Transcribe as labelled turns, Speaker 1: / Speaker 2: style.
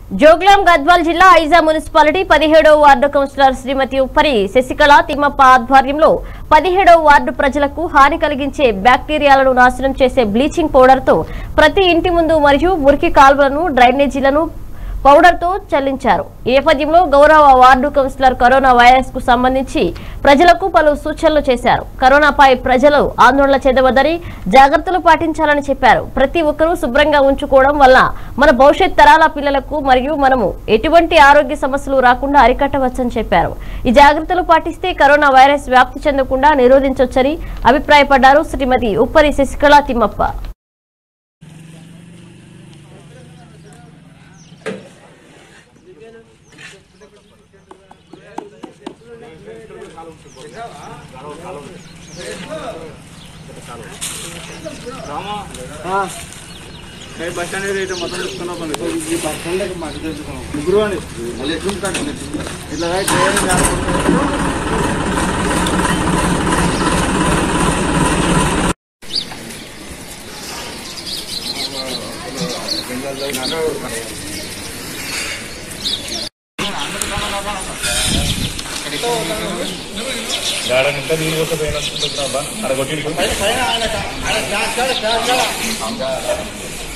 Speaker 1: జోగ్లాం గద్వాల్ జిల్లా ఐజా మున్సిపాలిటీ పదిహేడవ ward councillor Shrimati Uppari Sasikala Thimmappa ఆధ్వర్యంలో పదిహేడవ వార్డు ప్రజలకు హాని కలిగించే బ్యాక్టీరియాలను నాశనం చేసే బ్లీచింగ్ పౌడర్తో ప్రతి ఇంటి ముందు మరియు మురికి కాల్వలను డ్రైనేజీలను పౌడర్ తో చల్లించారు ఈ నేపథ్యంలో గౌరవ వార్డు కౌన్సిలర్ కరోనా వైరస్ కు సంబంధించి ప్రజలకు పలు సూచనలు చేశారు కరోనాపై ప్రజలు ఆందోళన చెందవద్దని జాగ్రత్తలు పాటించాలని చెప్పారు ప్రతి ఒక్కరూ శుభ్రంగా ఉంచుకోవడం వల్ల మన భవిష్యత్ తరాల పిల్లలకు మరియు మనము ఎటువంటి ఆరోగ్య సమస్యలు రాకుండా అరికట్టవచ్చని చెప్పారు ఈ జాగ్రత్తలు పాటిస్తే కరోనా వైరస్ వ్యాప్తి చెందకుండా నిరోధించవచ్చని అభిప్రాయపడ్డారు Shrimati Uppari Sasikala Thimmappa
Speaker 2: bus stand area మొత్తం చూసుకున్నాం ఈ బస్ స్టాండ్ మాకు తెలుసుకున్నాం ముగ్గురు అండి మళ్ళీ ఎట్లుంటాడు ఇట్లా
Speaker 3: గార్డెన్ ఇంకా నీళ్ళు కోసం పోయినట్టున్నా అక్కడ కొట్టి